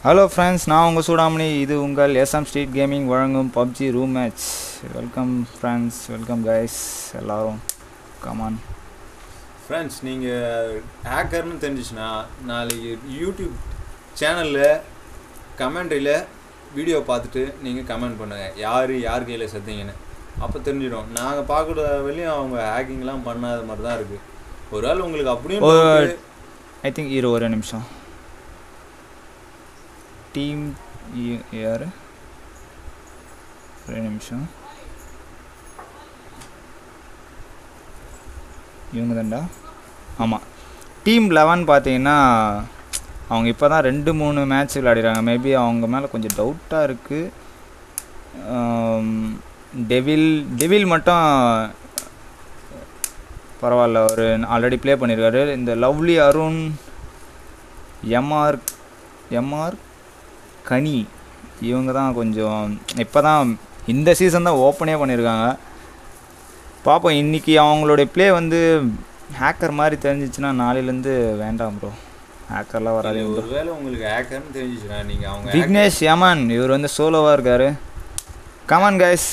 Hello friends நான் உங்கள் சூடாமணி இது உங்கள் எஸ்எம் ஸ்ட்ரீட் கேமிங் வழங்கும் PUBG room match welcome friends welcome guys எல்லாரும் கமான் ஃப்ரெண்ட்ஸ் நீங்கள் ஹேக்கர்னு தெரிஞ்சிச்சுன்னா நாளைக்கு யூடியூப் சேனலில் கமெண்ட்ரியில் வீடியோ பார்த்துட்டு நீங்கள் கமெண்ட் பண்ணுங்கள் யார் யார் கையில் செத்தீங்கன்னு அப்போ தெரிஞ்சிடும் நாங்கள் பார்க்குற வரையும் அவங்க ஹேக்கிங்லாம் பண்ணாத மாதிரி தான் இருக்குது ஒரு வேளை உங்களுக்கு அப்படியும் ஒரு- doubt ஐ திங்க் இரு ஒரு நிமிஷம் டீம் யார் ஒரு நிமிஷம் இவங்க தான்டா ஆமாம் டீம் லெவன் பார்த்தீங்கன்னா அவங்க இப்போ தான் ரெண்டு மூணு மேட்ச் விளையாடிறாங்க மேபி அவங்க மேலே கொஞ்சம் டவுட்டாக இருக்குது டெவில் டெவில் மட்டும் பரவாயில்ல ஒரு ஆல்ரெடி ப்ளே பண்ணியிருக்காரு இந்த லவ்லி அருண் எம்ஆர் எம்ஆர் கனி இவங்க தான் கொஞ்சம் இப்போ தான் இந்த சீசன் தான் ஓப்பனே பண்ணியிருக்காங்க பார்ப்போம் இன்றைக்கி அவங்களுடைய ப்ளே வந்து ஹேக்கர் மாதிரி தெரிஞ்சிச்சுன்னா நாளையிலேருந்து வேண்டாம் ப்ரோ ஹேக்கர்லாம் வராது இல்லை, ஒருவேளை உங்களுக்கு ஹேக்கர்னு தெரிஞ்சிச்சுன்னா நீங்கள் அவங்க hacker- விக்னேஷ் யமன் இவர் வந்து சோலோவாக இருக்கார் come on guys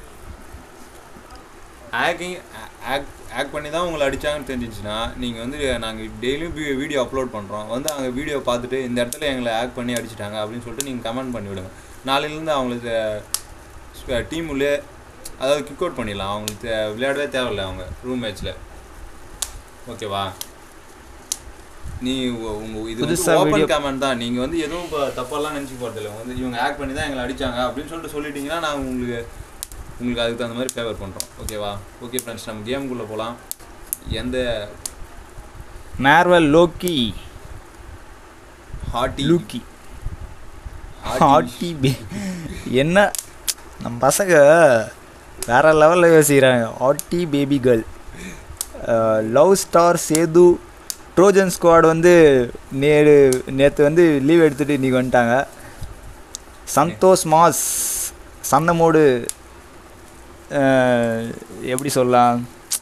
hacking hack hack பண்ணி தான் உங்களை அடிச்சாங்கன்னு தெரிஞ்சிச்சுன்னா நீங்கள் வந்து நாங்கள் டெய்லியும் வீடியோ அப்லோட் பண்ணுறோம் வந்து அங்கே வீடியோ பார்த்துட்டு இந்த இடத்துல எங்களை ஹேக் பண்ணி அடிச்சிட்டாங்க அப்படின்னு சொல்லிட்டு நீங்கள் கமெண்ட் பண்ணி விடுங்க நாளையிலேருந்து அவங்களுக்கு டீம் உள்ளே அதாவது கிக் அவுட் பண்ணிடலாம் அவங்களுக்கு தே- விளையாடவே தேவையில்ல அவங்க ரூம் மேட்ச்சில் ஓகேவா நீ உ- உங்க இது புதுசா ஓப்பன் video- கமெண்ட் தான் நீங்கள் வந்து எதுவும் இப்போ தப்பெல்லாம் நினச்சி போகிறதில்ல வந்து இவங்க ஹேக் பண்ணி தான் எங்களை அடிச்சாங்க அப்படின்னு சொல்லிட்டு சொல்லிட்டீங்கன்னா நான் உங்களுக்கு உங்களுக்கு அதுக்கு தகுந்த மாதிரி ஃபேவர் பண்ணுறோம் ஓகேவா ஓகே ஃப்ரெண்ட்ஸ் நம்ம கேமுக்குள்ளே போகலாம் எந்த மேர்வல் லோக்கி ஹாட்டி லூக்கி ஹாட்டி பே என்ன நம்ம பசங்க வேற லெவலில் யோசிக்கிறாங்க hottie baby girl love star Sethu Trojan squad வந்து நேரு நேற்று வந்து லீவ் எடுத்துகிட்டு இன்றைக்கி வந்துட்டாங்க சந்தோஷ் மாஸ் சந்தமோடு அஹ், எப்படி சொல்லலாம்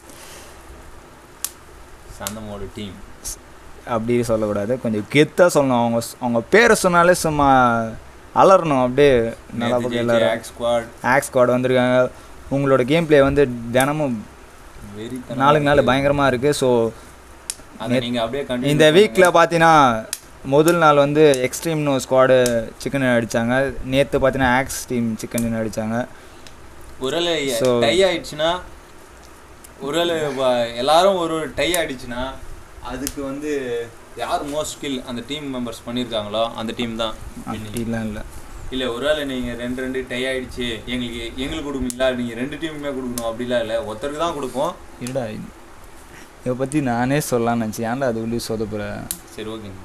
சந்தமோட டீம் அப்படி சொல்லக்கூடாது கொஞ்சம் கெத்தாக சொல்லணும் அவங்க அவங்க பேரை சொன்னாலே சும்மா அலறணும் அப்படியே நல்லா பக்கம் எல்லாரும் ஆக் ஸ்குவாட் ஆக்ஸ் ஸ்குவாட் வந்திருக்காங்க உங்களோட கேம் ப்ளே வந்து தினமும் வெரி நாளுக்கு நாள் பயங்கரமாக இருக்குது ஸோ அதை நீங்கள் அப்படியே கண்டினியூ இந்த வீக்கில் பார்த்தீங்கன்னா முதல் நாள் வந்து எக்ஸ்ட்ரீம் நோ ஸ்குவாடு சிக்கன் அடித்தாங்க நேற்று பார்த்தீங்கன்னா ஆக்ஸ் டீம் சிக்கன் அடித்தாங்க ஒருவேளை So- டை ஆயிடுச்சுன்னா ஒருவேளை வ- எல்லாரும் ஒரு டை ஆயிடுச்சுன்னா அதுக்கு வந்து யார் மோஸ்ட் ஸ்கில் அந்த டீம் மெம்பர்ஸ் பண்ணியிருக்காங்களோ அந்த டீம் தான் winning. அப்படிலாம் இல்லை இல்லை ஒருவேளை நீங்கள் ரெண்டு ரெண்டு டை ஆயிடுச்சு எங்களுக்கு எங்களுக்கு கொடுப்பீங்களா நீங்கள் ரெண்டு டீமுமே கொடுக்கணும் அப்படிலாம் இல்லை ஒருத்தருக்கு தான் கொடுப்போம் இருடா இதை பற்றி நானே சொல்லலாம்னு நினச்சேன் ஏன்டா அது உள்ளே சொதப்புறேன் சரி ஓகேங்க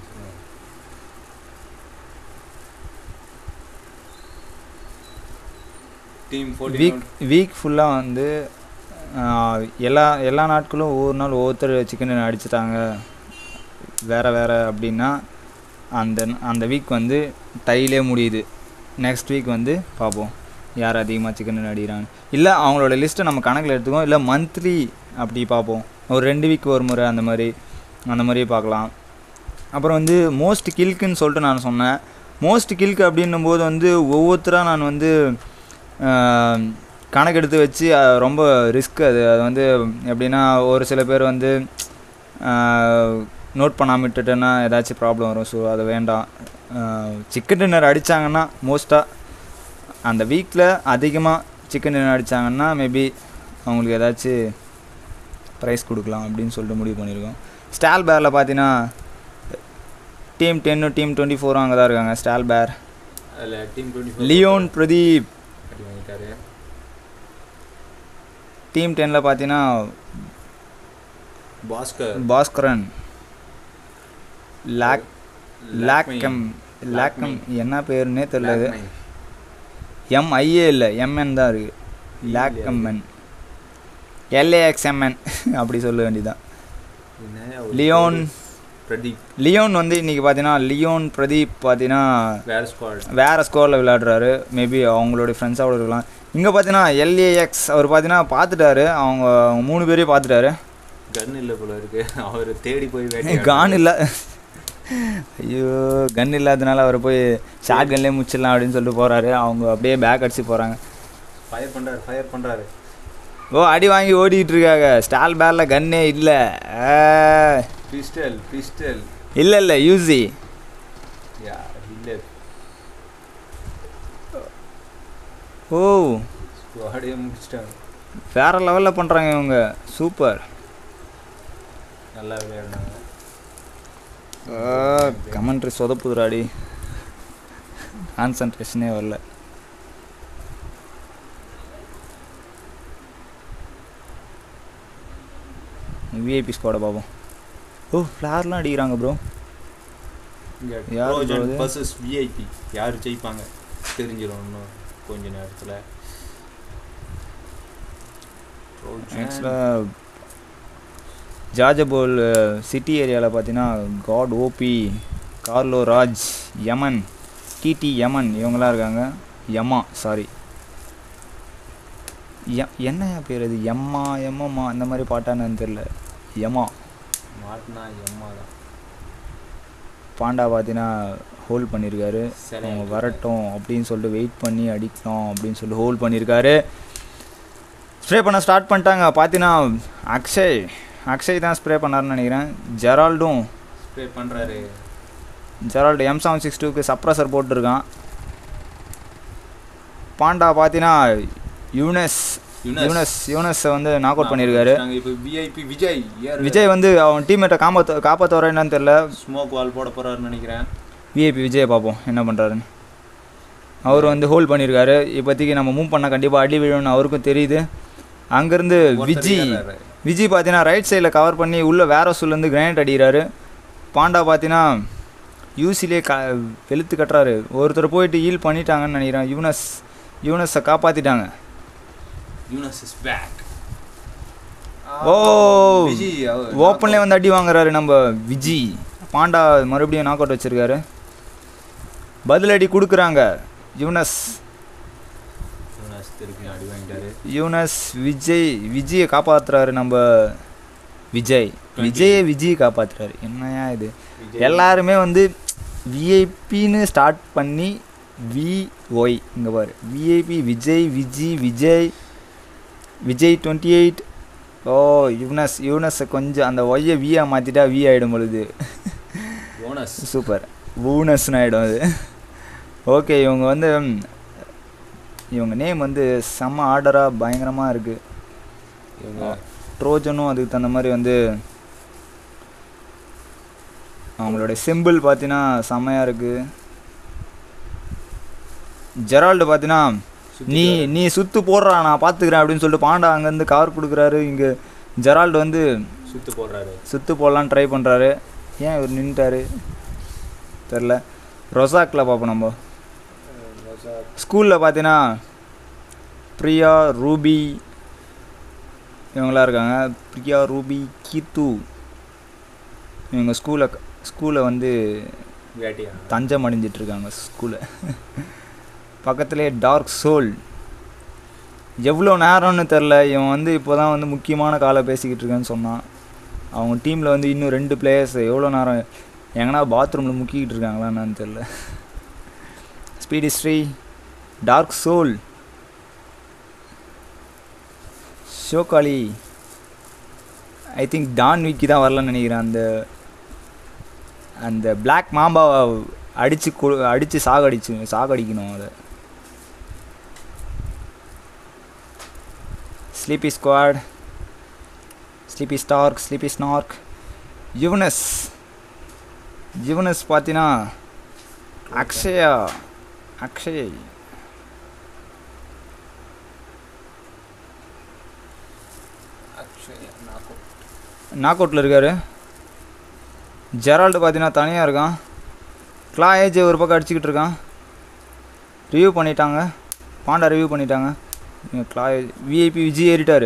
டீம் வீக் வீக் ஃபுல்லாக வந்து ஆஹ், எல்லா எல்லா நாட்களும் ஒவ்வொரு நாள் ஒவ்வொருத்தர் சிக்கன் அடிச்சிட்டாங்க வேறு வேறு அப்படின்னா அந்த அந்த வீக் வந்து டைலே முடியுது நெக்ஸ்ட் வீக் வந்து பார்ப்போம் யார் அதிகமாக சிக்கன் அடிக்கிறாங்க இல்லை அவங்களோட லிஸ்ட்டை நம்ம கணக்கில் எடுத்துக்கோம் இல்லை மந்த்லி அப்படி பார்ப்போம் ஒரு ரெண்டு வீக் ஒரு முறை அந்த மாதிரி அந்த மாதிரி பார்க்கலாம் அப்புறம் வந்து மோஸ்ட் கில்க்குன்னு சொல்லிட்டு நான் சொன்னேன் மோஸ்ட் கில்க்கு அப்படின்னும் போது வந்து ஒவ்வொருத்தராக நான் வந்து ஆஹ், கணக்கெடுத்து வச்சு அஹ், ரொம்ப ரிஸ்க் அது அது வந்து எப்படின்னா ஒரு சில பேர் வந்து நோட் பண்ணாமல் விட்டுட்டேன்னா ஏதாச்சும் ப்ராப்ளம் வரும் ஸோ அது வேண்டாம் சிக்கன் டின்னர் அடித்தாங்கன்னா மோஸ்ட்டாக அந்த வீக்கில் அதிகமாக சிக்கன் டின்னர் அடித்தாங்கன்னா மேபி அவங்களுக்கு ஏதாச்சும் ப்ரைஸ் கொடுக்கலாம் அப்படின்னு சொல்லிட்டு முடிவு பண்ணியிருக்கோம் ஸ்டால் பேரில் பார்த்தீங்கன்னா டீம் டென்னு டீம் டுவெண்ட்டி ஃபோரும் அங்கே தான் இருக்காங்க ஸ்டால் பேர் அதில் டீம் டுவெண்ட்டி லியோன் பிரதீப் அடி வாங்கிட்டாரு டீம் டென்னில் பார்த்தீங்கன்னா பாஸ்கர் பாஸ்கரன் லாக் லாக்மே. லாக்கம் லாக்கம் என்ன பேருன்னே தெரியல இது லாக்மே. எம்ஐஏ இல்லை எம்என் தான் இருக்குது லாக்கம்மன் எல்ஏஎக்ஸ்எம்என் அப்படி சொல்ல வேண்டியதான் என்ன ஒரு லியோன் பிரதீப் லியோன் வந்து இன்றைக்கி பார்த்தீங்கன்னா லியோன் பிரதீப் பார்த்தீங்கன்னா வேற ஸ்குவாட் வேறு ஸ்கோரில் விளையாடுறாரு மேபி அவங்களுடைய ஃப்ரெண்ட்ஸாக இருக்கலாம் இங்கே பார்த்தீங்கன்னா எல்ஏஎக்ஸ் அவர் பார்த்தீங்கன்னா பார்த்துட்டாரு அவங்க அவங்க மூணு பேரையும் பார்த்துட்டாரு கன் இல்லை போல இருக்கு அவர் தேடி போய் கான் இல்லை ஐயோ கன் இல்லாதனால அவர் போய் ஷார்ட் கன்லேயே முடிச்சிடலாம் அப்படின்னு சொல்லிட்டு போகிறாரு அவங்க அப்படியே பேக் அடிச்சு போகிறாங்க ஃபயர் பண்ணுறாரு ஃபயர் பண்ணுறாரு ஓ அடி வாங்கி ஓடிக்கிட்டு இருக்காங்க ஸ்டால் பேரில் கன்னே இல்லை பிஸ்டல் பிஸ்டல் இல்லை இல்லை யூசி யா இல்லை ஓ ஸ்குவாடே முடிச்சிட்டாங்க வேற லெவலில் பண்ணுறாங்க இவங்க சூப்பர் நல்லா விளையாடினாங்க கமெண்ட்ரி சொதப்புதுராடி கான்சன்ட்ரேஷனே வரல விஐபி ஸ்குவாடை பார்ப்போம் ஓ ஃப்ளார்லாம் அடிக்கிறாங்க ப்ரோ இங்கே யார் ட்ரோஜன் bro இது? பர்சஸ் விஐபி யார் ஜெயிப்பாங்க தெரிஞ்சிடும் இன்னும் கொஞ்ச நேரத்தில் ஆக்சுவலாக ஜாஜபோல் சிட்டி ஏரியாவில் பார்த்தீங்கன்னா God OP Carlo Raj Yaman DD Yaman இவங்களாம் இருக்காங்க யமா சாரி என்ன பேர் அது எம்மா எம்மம்மா அந்த மாதிரி பாட்டான்னு தெரில யமா மாட்டினா எம்மா தான் பாண்டா பார்த்தீங்கன்னா ஹோல்ட் பண்ணியிருக்காரு சரி அவங்க வரட்டும் அப்படின்னு சொல்லிட்டு வெயிட் பண்ணி அடிக்கலாம் அப்படின்னு சொல்லிட்டு ஹோல்ட் பண்ணியிருக்காரு ஸ்ப்ரே பண்ண ஸ்டார்ட் பண்ணிட்டாங்க பார்த்தீங்கன்னா அக்ஷய் அக்ஷய் தான் ஸ்ப்ரே பண்ணாருன்னு நினைக்கிறேன் ஜெரால்டும் ஸ்ப்ரே பண்ணுறாரு ஜெரால்டு எம் செவன் சிக்ஸ் டூக்கு சப்ரஸர் போட்டிருக்கான் பாண்டா பார்த்தீங்கன்னா யூனஸ் யூனஸ் யூனஸை வந்து நாக் அவுட் பண்ணியிருக்காரு இப்போ விஐபி விஜய் யார் விஜய் வந்து அவன் டீம்மேட்டை காப்பாற்ற காப்பாற்ற வர என்னன்னு தெரில ஸ்மோக் வால் போட போறாருன்னு நினைக்கிறேன் விஐபி விஜயை பார்ப்போம் என்ன பண்ணுறாருன்னு அவர் வந்து ஹோல்ட் பண்ணியிருக்காரு இப்போதைக்கு நம்ம மூவ் பண்ணால் கண்டிப்பாக அடி விழும்னு அவருக்கும் தெரியுது அங்கேருந்து விஜி ஏறாரு. விஜி பார்த்தீங்கன்னா ரைட் சைடில் கவர் பண்ணி உள்ளே வேற சொல்லேருந்து கிரானைட் அடிக்கிறாரு பாண்டா பார்த்தீங்கன்னா யூசிலே க வெளுத்து கட்டுறாரு ஒருத்தர் போயிட்டு ஹீல் பண்ணிட்டாங்கன்னு நினைக்கிறேன் யூனஸ் யூனஸை காப்பாற்றிட்டாங்க Yunus is back oh Vijay அவர் ஓப்பன்லேயே வந்து அடி வாங்குறாரு நம்ம விஜி பாண்டா மறுபடியும் நாக் அவுட் வச்சிருக்காரு பதிலடி கொடுக்குறாங்க யூனஸ் யூனஸ் திருப்பி அடி வாங்கிட்டாரு யூனஸ் விஜய் விஜயை காப்பாத்துறாரு நம்ம விஜய் விஜயை விஜய் காப்பாத்துறாரு என்னையா இது விஜய் எல்லாருமே வந்து விஐபின்னு ஸ்டார்ட் பண்ணி விஒய் இங்கே பாரு VIP Vijay Viji Vijay Vijay twenty eight oh Yunus யூனஸை கொஞ்சம் அந்த ஒய்யை வியை மாற்றிட்டா வி ஆகிடும் பொழுது யோனஸ் சூப்பர் ஊனஸ்னு ஆகிடும் அது ஓகே இவங்க வந்து ம், இவங்க நேம் வந்து செம்ம ஆர்டராக பயங்கரமாக இருக்குது இவங்க ட்ரோஜனும் அதுக்கு தகுந்த மாதிரி வந்து அவங்களோட சிம்பிள் பார்த்தீங்கன்னா செம்மையாக இருக்குது ஜெரால்டு பார்த்தீங்கன்னா நீ நீ சுத்து போடுறா நான் பார்த்துக்கிறேன் அப்படின்னு சொல்லிட்டு பாண்டா அங்கேருந்து கவர் கொடுக்குறாரு இங்கே ஜெரால்டு வந்து சுத்து போடுறாரு சுத்து போடலான்னு ட்ரை பண்ணுறாரு ஏன் இவர் நின்ட்டாரு தெரில ரொசாக்கில் பார்ப்போம் நம்ம ஸ்கூலில் பார்த்தீங்கன்னா பிரியா ரூபி இவங்களாம் இருக்காங்க பிரியா ரூபி கீத்து இவங்க ஸ்கூலை ஸ்கூலை வந்து வேட்டியா தஞ்சம் அடைஞ்சிட்டு இருக்காங்க ஸ்கூலை பக்கத்துலேயே டார்க் சோல் எவ்வளோ நேரம்னு தெரில இவன் வந்து இப்போ தான் வந்து முக்கியமான காலை பேசிக்கிட்டு இருக்கேன்னு சொன்னான் அவங்க டீமில் வந்து இன்னும் ரெண்டு பிளேயர்ஸ் எவ்வளோ நேரம் எங்கன்னா பாத்ரூமில் முக்கிக்கிட்டு இருக்காங்களா என்னன்னு தெரில ஸ்பீட் ஸ்ரீ டார்க் சோல் ஷோகாலி ஐ திங்க் டான் விக்கி தான் வரலன்னு நினைக்கிறேன் அந்த அந்த பிளாக் மாம்பாவை அடித்து கு அடித்து சாகடிச்சு சாகடிக்கணும் அதை sleepy squad sleepy stark sleepy snark Yunus யுவனஸ் பார்த்தீங்கன்னா அக்ஷயா அக்ஷய் அக்ஷய் நாக்கோ நாக் அவுட்டில் இருக்கார் ஜெரால்டு பார்த்தீங்கன்னா தனியாக இருக்கான் கிளா ஏஜ் ஒரு பக்கம் அடிச்சுக்கிட்டு இருக்கான் ரிவ்யூ பண்ணிட்டாங்க பாண்டா ரிவ்யூ பண்ணிட்டாங்க இங்க கிளா ஏஜ் விஐபி விஜய் ஏறிட்டார்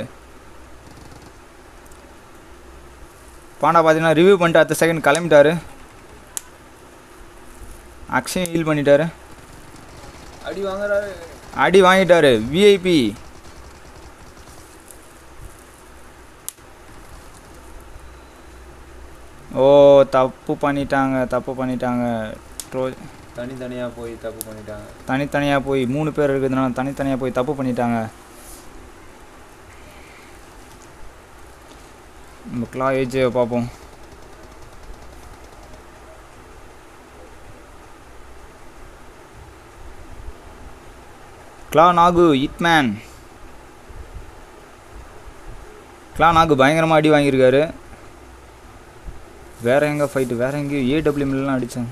பாண்டா பார்த்தீங்கன்னா ரிவ்யூ பண்ணிட்டு அடுத்த செகண்ட் கிளம்பிட்டாரு அக்ஷயம் ஹீல் பண்ணிட்டாரு அடி வாங்குறாரு அடி வாங்கிட்டாரு விஐபி ஓ தப்பு பண்ணிட்டாங்க தப்பு பண்ணிட்டாங்க ட்ரோ தனித்தனியாக போய் தப்பு பண்ணிட்டாங்க தனித்தனியாக போய் மூணு பேர் இருக்கிறதுனால தனித்தனியாக போய் தப்பு பண்ணிட்டாங்க நம்ம கிளா ஏஜை பார்ப்போம் கிளா நாகு இட்மேன் கிளா நாகு பயங்கரமாக அடி வாங்கியிருக்காரு வேற எங்கே ஃபைட்டு வேற எங்கேயும் ஏடபிள்யூஎம்லாம் அடித்தாங்க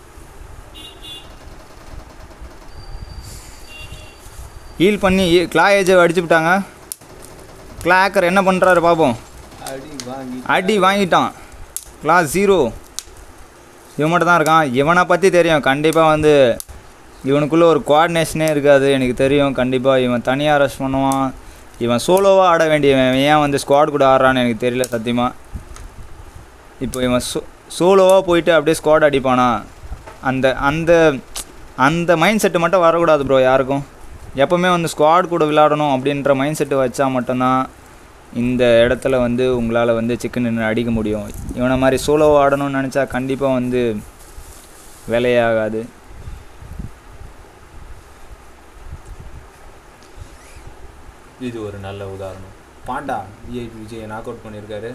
ஹீல் பண்ணி கிளா ஏஜை அடிச்சு விட்டாங்க கிளாக்கர் என்ன பண்ணுறாரு பார்ப்போம் அடி வாங்கி அடி வாங்கிட்டான் கிளாஸ் ஜீரோ இவன் மட்டும் தான் இருக்கான் இவனை பற்றி தெரியும் கண்டிப்பாக வந்து இவனுக்குள்ளே ஒரு கோஆர்டினேஷனே இருக்காது எனக்கு தெரியும் கண்டிப்பாக இவன் தனியாக ரெஸ்ட் பண்ணுவான் இவன் சோலோவாக ஆட வேண்டியவன் இவன் ஏன் வந்து ஸ்குவாட் கூட ஆடுறான்னு எனக்கு தெரியல சத்தியமாக இப்போ இவன் சோ சோலோவாக போயிட்டு அப்படியே ஸ்குவாட் அடிப்பானா அந்த அந்த அந்த மைண்ட் செட்டு மட்டும் வரக்கூடாது ப்ரோ யாருக்கும் எப்போவுமே வந்து ஸ்குவாட் கூட விளையாடணும் அப்படின்ற மைண்ட் செட்டு வச்சா மட்டும்தான் இந்த இடத்துல வந்து உங்களால் வந்து சிக்கன் நின்று அடிக்க முடியும் இவனை மாதிரி சோலோ ஆடணும்னு நினச்சா கண்டிப்பாக வந்து வேலையே ஆகாது இது ஒரு நல்ல உதாரணம் panda VIP Vijay knock out பண்ணியிருக்காரு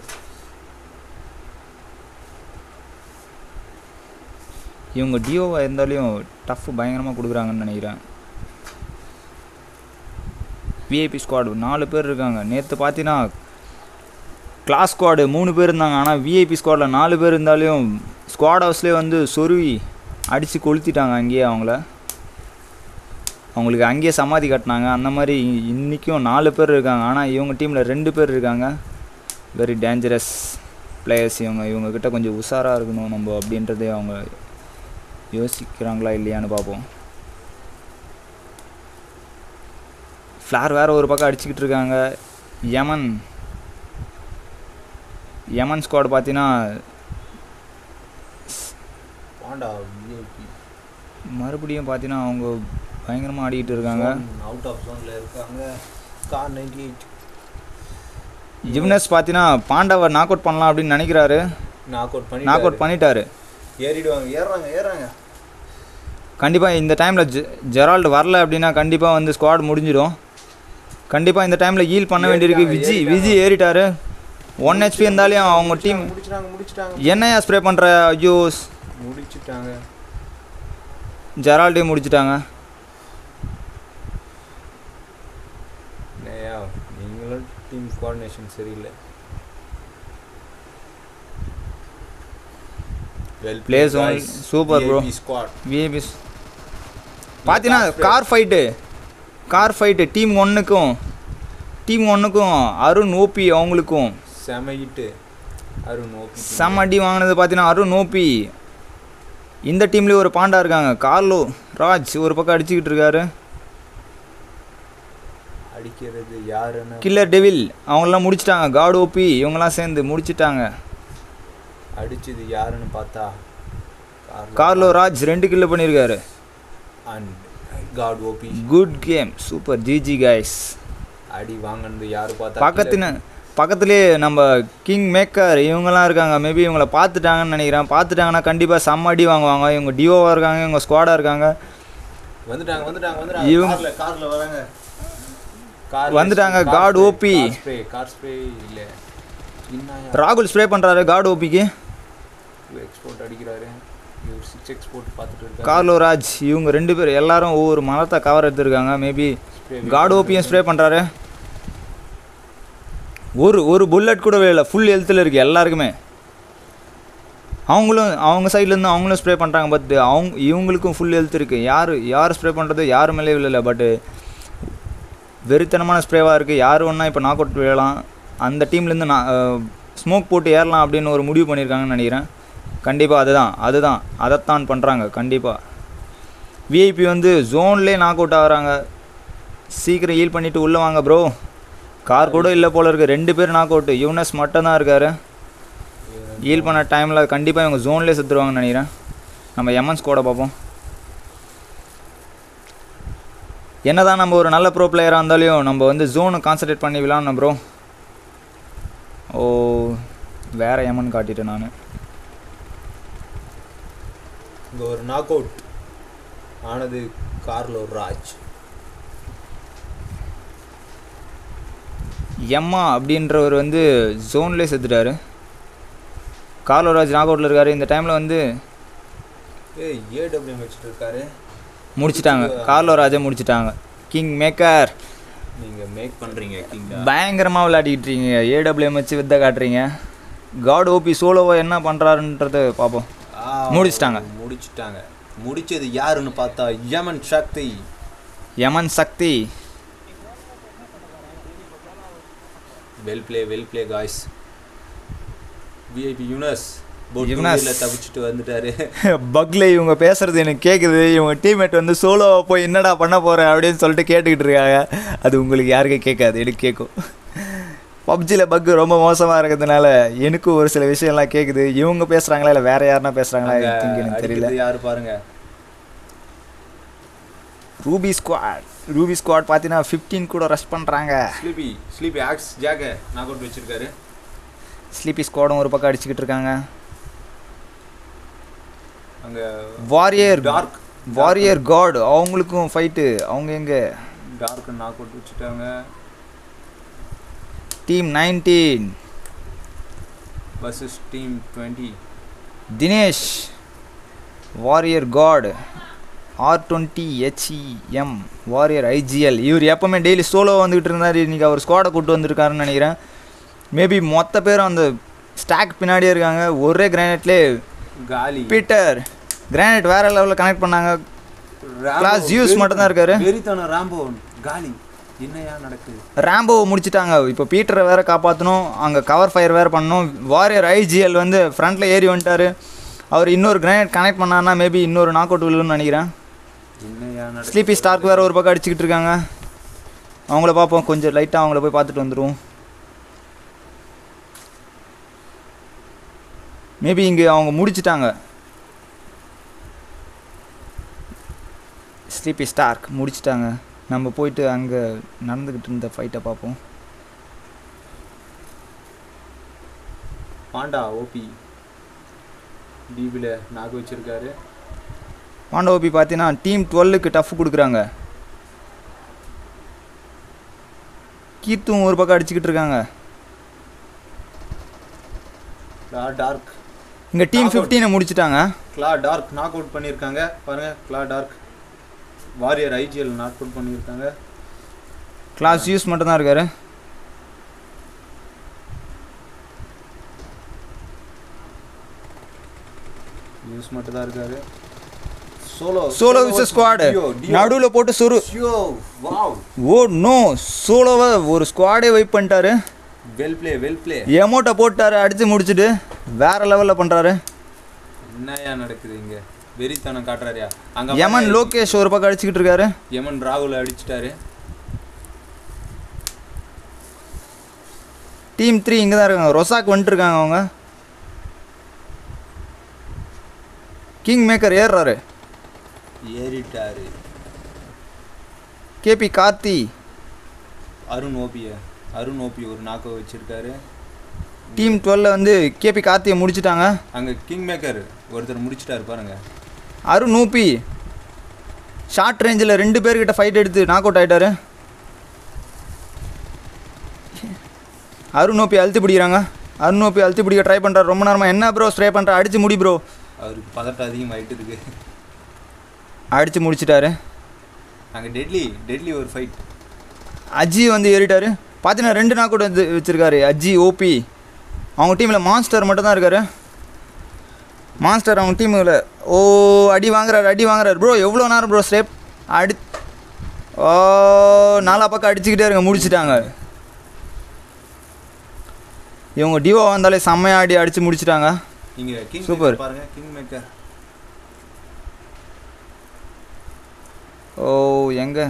இவங்க டியோவாக இருந்தாலையும் டஃப் பயங்கரமாக கொடுக்குறாங்கன்னு நினைக்கிறேன் விஐபி ஸ்குவாடு நாலு பேர் இருக்காங்க நேற்று பார்த்தீங்கன்னா கிளாஸ் ஸ்குவாடு மூணு பேர் இருந்தாங்க ஆனால் விஐபி ஸ்குவாடில் நாலு பேர் இருந்தாலையும் ஸ்குவாட் ஹவுஸ்லேயே வந்து சொருவி அடித்து கொளுத்திட்டாங்க அங்கேயே அவங்கள அவங்களுக்கு அங்கேயே சமாதி கட்டினாங்க அந்த மாதிரி இன்றைக்கும் நாலு பேர் இருக்காங்க ஆனால் இவங்க டீமில் ரெண்டு பேர் இருக்காங்க வெரி டேஞ்சரஸ் பிளேயர்ஸ் இவங்க இவங்கக்கிட்ட கொஞ்சம் உஷாராக இருக்கணும் நம்ம அப்படின்றதே அவங்க யோசிக்கிறாங்களா இல்லையான்னு பார்ப்போம் ஃப்ளார் வேறு ஒரு பக்கம் அடிச்சுக்கிட்டு இருக்காங்க யமன் யமன் ஸ்குவாட் பார்த்தீங்கன்னா பாண்டா விஐபி மறுபடியும் பார்த்தீங்கன்னா அவங்க பயங்கரமாக ஆடிக்கிட்டு இருக்காங்க அவுட் ஆஃப் ஜோனில் இருக்காங்க கார் நைன்டி எயிட் ஜிம்னஸ் பார்த்தீங்கன்னா பாண்டாவை நாக் அவுட் பண்ணலாம் அப்படின்னு நினைக்கிறாரு நாக் அவுட் பண்ணி நாக் அவுட் பண்ணிட்டாரு ஏறிடுவாங்க ஏறுறாங்க ஏறுறாங்க கண்டிப்பாக இந்த டைமில் ஜெ ஜெரால்டு வரல அப்படின்னா கண்டிப்பாக வந்து ஸ்குவாட் முடிஞ்சிடும் கண்டிப்பாக இந்த டைமில் ஹீல் பண்ண வேண்டியிருக்கு ஏறிட்டாங்க, விஜி ஏறிட்டாங்க. விஜி ஏறிட்டாரு ஒன் ஹெச்பி இருந்தாலையும் அவங்க டீம் முடிச்சிட்டாங்க முடிச்சிட்டாங்க என்னையா ஸ்ப்ரே பண்ணுற ஐயோ முடிச்சிட்டாங்க ஜெரால்டையும் முடிச்சிட்டாங்க ஏயா நீங்களும் டீம் கோஆர்டினேஷன் சரியில்லை well Plays on- super, bro. Squad VIPs பார்த்தீங்கன்னா car fight car fight team ஒன்றுக்கும் டீம் ஒன்றுக்கும் அருண் ஓபி அவங்களுக்கும் செமையிட்டு அருண் ஓபி செம்ம அடி வாங்கினது பார்த்தீங்கன்னா அருண் ஓபி இந்த டீம்லேயும் ஒரு பாண்டா இருக்காங்க கார்லோ ராஜ் ஒரு பக்கம் அடிச்சுக்கிட்டு இருக்காரு அடிக்கிறது யாருன்னு கில்லர் டெவில் அவங்களாம் முடிச்சிட்டாங்க காட் ஓபி இவங்கெல்லாம் சேர்ந்து முடிச்சிட்டாங்க அடிச்சது யாருன்னு பார்த்தா கார்லோ ராஜ் ரெண்டு கில்லு பண்ணியிருக்காரு and God OP good game super GG guys அடி வாங்கினது யாரு பார்த்தா பக்கத்துல பக்கத்துலேயே நம்ம கிங் மேக்கர் இவங்கெல்லாம் இருக்காங்க மேபி இவங்கள பார்த்துட்டாங்கன்னு நினைக்கிறேன் பார்த்துட்டாங்கன்னா கண்டிப்பாக செம்ம அடி வாங்குவாங்க இவங்க டியோவாக இருக்காங்க இவங்க ஸ்குவாடாக இருக்காங்க வந்துட்டாங்க வந்துட்டாங்க வந்துட்டாங்க இவங்க- கார்ல கார்ல வராங்க கார் வந்துட்டாங்க, God OP. Spray car spray இல்ல இன்னும் ராகுல் ஸ்ப்ரே பண்ணுறாரு காட் ஓபிக்கு எக்ஸ்போர்ட் அடிக்கிறாரு இவர் சிக்ஸ் எக்ஸ்போர்ட் பார்த்துட்டு இருக்காரு கார்லோ ராஜ் இவங்க ரெண்டு பேர் எல்லாரும் ஒவ்வொரு மரத்தை கவர் எடுத்திருக்காங்க மேபி Spray காட் ஓபியும் ஸ்ப்ரே பண்ணுறாரு ஒரு ஒரு புல்லட் கூட இல்லை ஃபுல் ஹெல்த்தில் இருக்குது எல்லாருக்குமே அவங்களும் அவங்க சைட்லேருந்து அவங்களும் ஸ்ப்ரே பண்ணுறாங்க பட் அவங்க இவங்களுக்கும் ஃபுல் ஹெல்த் இருக்குது யார் யார் ஸ்ப்ரே பண்ணுறது யார் மேலே இல்லை பட்டு வெறித்தனமான ஸ்ப்ரேவாக இருக்குது யார் ஒன்றா இப்போ நாக் அவுட் விழலாம் அந்த டீம்லேருந்து நான் ஸ்மோக் போட்டு ஏறலாம் அப்படின்னு ஒரு முடிவு பண்ணியிருக்காங்கன்னு நினைக்கிறேன் கண்டிப்பாக அதுதான் அதுதான் அதைத்தான் பண்ணுறாங்க கண்டிப்பாக விஐபி வந்து ஜோன்லேயே நாக் அவுட் ஆகுறாங்க சீக்கிரம் ஹீல் பண்ணிவிட்டு உள்ளே வாங்க ப்ரோ கார் கூட இல்லை போல இருக்குது ரெண்டு பேர் நாக் அவுட்டு யூனஸ் மட்டும் தான் இருக்காரு ஹீல் பண்ண டைமில் கண்டிப்பாக இவங்க ஜோன்லேயே செத்துருவாங்கன்னு நினைக்கிறேன் நம்ம எம்என்ஸ் கூட பார்ப்போம் என்னதான் நம்ம ஒரு நல்ல ப்ரோ பிளேயராக இருந்தாலையும் நம்ம வந்து ஜோனை கான்சன்ட்ரேட் பண்ணி விளாட்ணும் ப்ரோ ஓ வேற எமன் காட்டிட்டேன் நான் இங்கே ஒரு நாக் அவுட் ஆனது கார்லோ ராஜ் எம்மா அப்படின்றவர் வந்து ஜோன்லேயே செத்துட்டாரு கார்லோராஜ் நாக் அவுட்டில் இருக்காரு இந்த டைமில் வந்து ஏய் ஏடபிள்யூ வச்சுட்டு இருக்காரு முடிச்சிட்டாங்க கார்லோராஜை முடிச்சிட்டாங்க கிங் மேக்கர் நீங்கள் மேக் பண்ணுறீங்க கிங்கா பயங்கரமாக விளையாடிக்கிட்டு இருக்கீங்க ஏடபிள்யூஎம் வச்சு வித்த காட்டுறீங்க காட் ஓபி சோலோவா என்ன பண்ணுறாருன்றத பார்ப்போம் முடிச்சிட்டாங்க. முடிச்சிட்டாங்க முடிச்சது யாருன்னு பார்த்தா Yaman Shakti Yaman Shakti well play well play guys VIP Yunus Yunus. போட்டில் தப்பிச்சுட்டு வந்துட்டாரு பக்ல இவங்க பேசுறது எனக்கு கேட்குது இவங்க டீம்மேட் வந்து சோலோவா போய் என்னடா பண்ண போகிறேன் அப்படின்னு சொல்லிட்டு கேட்டுக்கிட்டு இருக்காங்க அது உங்களுக்கு யாருக்கும் கேட்காது எனக்கு கேட்கும் பப்ஜியில் பக் ரொம்ப மோசமாக இருக்கிறதுனால எனக்கும் ஒரு சில விஷயம்லாம் கேட்குது இவங்க பேசுகிறாங்களா இல்லை வேற யாருன்னா பேசுகிறாங்களா அங்க எனக்கு தெரியல அடிக்கிறது யாரு பாருங்க ரூபி ஸ்குவாட் ரூபி ஸ்குவாட் பார்த்தீங்கன்னா ஃபிஃப்டீன் கூட ரஷ் பண்ணுறாங்க ஸ்லீபி ஸ்லீபி ஆக்ஸ் ஜாக நாக் அவுட் வச்சிருக்காரு ஸ்லீப்பி ஸ்குவாடும் ஒரு பக்கம் அடிச்சுக்கிட்டு இருக்காங்க அங்க வாரியர் டார்க் வாரியர் காட் அவங்களுக்கும் ஃபைட்டு அவங்க எங்க டார்க் நாக் அவுட் வச்சுட்டாங்க team nineteen versus team twenty Dinesh warrior God R twenty HEM warrior IGL இவர் எப்பவுமே டெய்லி சோலோ வந்துக்கிட்டு இருந்தார் இன்றைக்கி அவர் ஸ்குவாடை கூட்டு வந்திருக்காருன்னு நினைக்கிறேன் மேபி மொத்த பேரும் அந்த ஸ்டாக் பின்னாடியே இருக்காங்க ஒரே கிரானைட்லேயே காலி பீட்டர் கிரானைட் வேற லெவலில் கனெக்ட் பண்ணாங்க Class use மட்டும்தான் இருக்காரு. வெறித்தனம் ராம்போ காலி என்னையா நடக்குது ரேம்போவை முடிச்சிட்டாங்க இப்போ பீட்டரை வேற காப்பாற்றணும் அங்கே கவர் ஃபயர் வேறு பண்ணணும் வாரியர் ஐஜிஎல் வந்து ஃப்ரண்ட்டில் ஏறி வந்துட்டாரு அவர் இன்னொரு கிரானைட் கனெக்ட் பண்ணாருன்னா மேபி இன்னொரு நாக் அவுட் விழுன்னு நினைக்கிறேன் என்னையா நடக்குது ஸ்லீப்பி ஸ்டார்க் வேறு ஒரு பக்கம் அடிச்சுக்கிட்டு இருக்காங்க அவங்கள பார்ப்போம் கொஞ்சம் லைட்டாக அவங்கள போய் பார்த்துட்டு வந்துடுவோம் மேபி இங்கே அவங்க முடிச்சிட்டாங்க ஸ்லீப்பி ஸ்டார்க் முடிச்சிட்டாங்க நம்ம போயிட்டு அங்கே நடந்துக்கிட்டு இருந்த ஃபைட்டை பார்ப்போம் பாண்டா ஓபி டிபியில் நாக் வச்சிருக்காரு பாண்டவோபி பார்த்தீங்கன்னா டீம் டுவெல்லுக்கு டஃப் கொடுக்குறாங்க கீர்த்தும் ஒரு பக்கம் அடிச்சுக்கிட்டு இருக்காங்க கிளா டார்க் இங்கே டீம் Knockout. ஃபிஃப்டீனை முடிச்சிட்டாங்க கிளா டார்க் நாக் அவுட் பண்ணியிருக்காங்க பாருங்க claw dark warrior IGL knock out பண்ணியிருக்காங்க கிளாஸ் யூஸ் மட்டும் தான் இருக்காரு நியூஸ் மட்டும் தான் இருக்காரு சோலோ சோலோ விஸ் ஸ்குவாடு நடுவில் போட்டு சுரு ஷியோ வாவ் ஓ நோ சோலோவை ஒரு ஸ்குவாடே வைப் பண்ணிட்டாரு வெல் ப்ளே வெல் ப்ளே எமௌண்ட்டை போட்டாரு அடித்து முடிச்சுட்டு வேற லெவலில் பண்ணுறாரு என்னையா நடக்குது இங்க வெறித்தனம் காட்டுறாரியா அங்க யமன் பாருங்க, லோகேஷ் ஒரு பக்கம் அடிச்சுக்கிட்டு இருக்காரு யமன் ராகுல அடிச்சிட்டாரு டீம் த்ரீ இங்கே தான் இருக்காங்க ரொசாக் வந்துட்டு இருக்காங்க அவங்க கிங் மேக்கர் ஏறுறாரு ஏறிட்டாரு கேபி கார்த்தி அருண் ஓபிய அருண் ஓபி ஒரு நாக்க வச்சிருக்காரு டீம் டுவெல்ல வந்து கேபி கார்த்தியை முடிச்சிட்டாங்க அங்க கிங் மேக்கர் ஒருத்தர் முடிச்சிட்டாரு பாருங்க அருண் ஊபி ஷார்ட் ரேஞ்சில் ரெண்டு பேர்கிட்ட ஃபைட் எடுத்து நாக் அவுட் ஆயிட்டாரு அருண் ஓபி அழுத்தி பிடிக்கிறாங்க அருண் ஓபி அழுத்தி பிடிக்க ட்ரை பண்ணுறாரு ரொம்ப நேரமாக என்ன ப்ரோ ஸ்ப்ரே பண்ணுற அடிச்சு முடி ப்ரோ அவருக்கு பதட்டம் அதிகமாயிட்டு இருக்கு அடிச்சு முடிச்சிட்டாரு அங்க டெட்லி டெட்லி ஒரு ஃபைட் அஜி வந்து ஏறிட்டாரு பார்த்தீங்கன்னா ரெண்டு நாக் அவுட் வந்து வச்சிருக்காரு அஜி ஓபி அவங்க டீமில் மான்ஸ்டர் மட்டும் தான் இருக்காரு மான்ஸ்டர் அவங்க டீமில் ஓ அடி வாங்குறாரு அடி வாங்குறாரு ப்ரோ எவ்வளோ நேரம் ப்ரோ ஸ்டேப் அடி ஓ நாலா பக்கம் அடிச்சுக்கிட்டே இருங்க முடிச்சிட்டாங்க இவங்க டிவோ வந்தாலே செம்மையா ஆடி அடித்து முடிச்சிட்டாங்க இங்க கிங் Super. மேக்கர் பாருங்க கிங் மேக்கர் ஓ எங்கே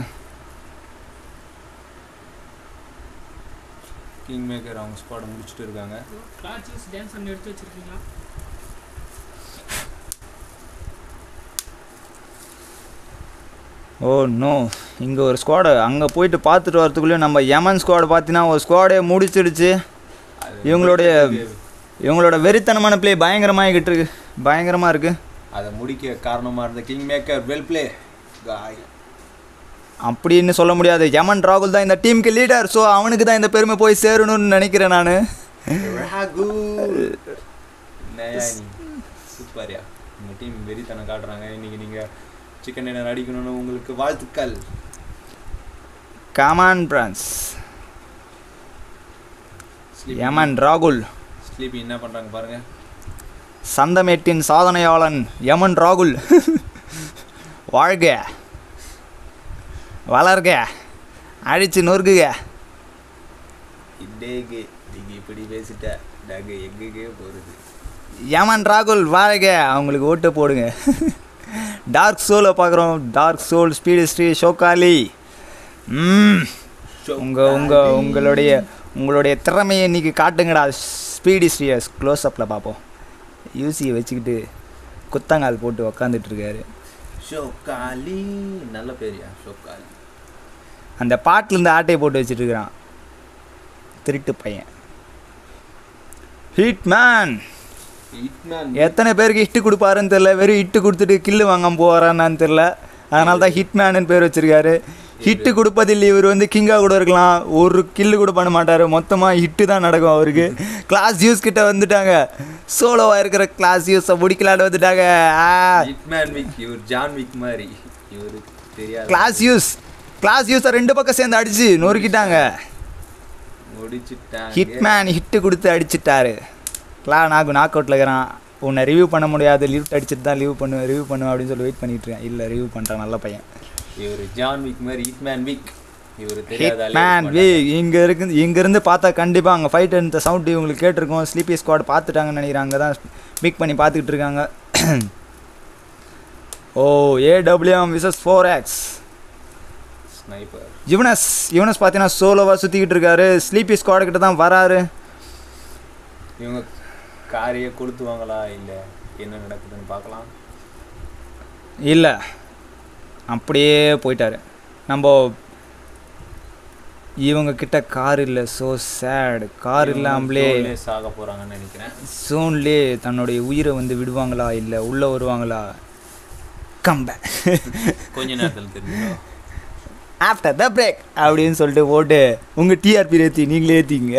கிங் மேக்கர் அவங்க ஸ்குவாட முடிச்சிட்டு இருக்காங்க கிளாச்சஸ் டான்ஸ் ஒன்று எடுத்து வச்சிருக்கீங்களா ஓ நோ இங்கே ஒரு ஸ்குவாடு அங்கே போயிட்டு பார்த்துட்டு வரதுக்குள்ளேயும் நம்ம யமன் ஸ்குவாடு பார்த்தீங்கன்னா ஒரு ஸ்குவாடே முடிச்சிடுச்சு அது இவங்களுடைய இவங்களோட வெறித்தனமான ப்ளே பயங்கரமாகிக்கிட்டு இருக்கு பயங்கரமாக இருக்குது அதை முடிக்க காரணமாக இருந்த கிங் மேக்கர் வெல் பிளே காய் அப்படின்னு சொல்ல முடியாது யமன் ராகுல் தான் இந்த டீமுக்கு லீடர் ஸோ அவனுக்கு தான் இந்த பெருமை போய் சேரணும்னு நினைக்கிறேன் நான் ராகு என்னய்யா நீ சூப்பர்யா உங்கள் டீம் வெறித்தனம் காட்டுறாங்க இன்னைக்கு நீங்கள் சிக்கன் டின்னர் அடிக்கணும்னு உங்களுக்கு வாழ்த்துக்கள் கமான் பிரான்ஸ் யமன் ராகுல் ஸ்லீப்பி என்ன பண்ணுறாங்க பாருங்க சந்தமேட்டின் சாதனையாளன் யமன் ராகுல் வாழ்க வளர்க அடிச்சு நொறுக்குக இதேக்கு நீங்கள் இப்படி பேசிட்ட டகு எங்கெங்கே போகிறது யமன் ராகுல் வாழ்க அவங்களுக்கு ஓட்டு போடுங்க டார்க் சோலை பார்க்குறோம் டார்க் சோல் ஸ்பீடு ஸ்ரீ ஷோகாலி ம் உங்கள் உங்கள் உங்களுடைய உங்களுடைய திறமையை இன்னைக்கு காட்டுங்கடா ஸ்பீடி ஸ்ரீயஸ் க்ளோஸ்அப்பில் பார்ப்போம் யூசியை வச்சுக்கிட்டு குத்தங்கால் போட்டு உக்காந்துட்டு இருக்காரு ஷோக்காலி நல்ல பேரியா ஷோக்காலி அந்த பாட்டிலேருந்து ஆட்டையை போட்டு வச்சுட்டு இருக்கிறான் திருட்டு பையன் ஹிட் மேன் ஹிட்மேன் எத்தனை பேருக்கு ஹிட்டு கொடுப்பாருன்னு தெரில வெறும் ஹிட்டு கொடுத்துட்டு கில்லு வாங்காம போகிறான்னு தெரில அதனால தான் ஹிட் மேனு பேர் வச்சிருக்காரு ஹிட்டு கொடுப்பதில் இவர் வந்து கிங்காக கூட இருக்கலாம் ஒரு கில்லு கூட பண்ண மாட்டார் மொத்தமாக ஹிட்டு தான் நடக்கும் அவருக்கு கிளாஸ் யூஸ் கிட்ட வந்துட்டாங்க சோலோவாக இருக்கிற கிளாஸ் யூஸை முடிக்கலான்னு வந்துட்டாங்க ஆ ஹிட்மேன் விக் இவர் ஜான் விக் மாதிரி இவரு தெரியாது கிளாஸ் யூஸ் கிளாஸ் யூஸை ரெண்டு பக்கம் சேர்ந்து அடிச்சு நொறுக்கிட்டாங்க முடிச்சிட்டாங்க ஹிட்மேன் ஹிட்டு கொடுத்து அடிச்சிட்டாரு கிளா நாக்கு நாக் அவுட்டில் இருக்கிறான் உன்னை ரிவ்யூ பண்ண முடியாது லிஃப்ட் அடிச்சுட்டு தான் ரிவ்யூ பண்ணுவேன் ரிவ்யூ பண்ணுவேன் அப்படின்னு சொல்லி வெயிட் பண்ணிட்டு இருக்கேன் இல்லை ரிவ்யூ பண்ணுறான் நல்ல பையன் இவர் ஜான் விக் மாதிரி ஹிட்மேன் விக் இவர் தெரியாத ஆளே ஹிட்மேன் இருக்க வி மாட்டாங்க. இங்கே இருக்கு இங்கேருந்து பார்த்தா கண்டிப்பாக அங்கே ஃபைட் இந்த சவுண்ட் இவங்களுக்கு கேட்டிருக்கோம் ஸ்லீப்பி ஸ்குவாட் பார்த்துட்டாங்கன்னு நினைக்கிறேன் அங்கே தான் பிக் பண்ணி பார்த்துக்கிட்டு இருக்காங்க ஓ AWM vicious four x sniper யுவனஸ் யுவனஸ் பார்த்தீங்கன்னா சோலோவாக சுற்றிக்கிட்டு இருக்காரு ஸ்லீப்பி ஸ்குவாட் கிட்ட தான் வராரு இவங்க காரையே கொளுத்துவாங்களா இல்லை என்ன நடக்குதுன்னு பார்க்கலாம் இல்லை அப்படியே போயிட்டாரு நம்ம இவங்க கிட்ட கார் இல்லை ஸோ சேட் கார் இவங்க இல்லாமலே zone-லயே சாக போறாங்கன்னு நினைக்கிறேன் சோன்லே தன்னுடைய உயிரை வந்து விடுவாங்களா இல்லை உள்ளே வருவாங்களா கம்ப கொஞ்ச நேரத்தில் தெரிஞ்சிடும் ஆஃப்டர் த பிரேக் அப்படின்னு சொல்லிட்டு போட்டு உங்கள் டிஆர்பி ஏற்றி நீங்களே ஏற்றிங்க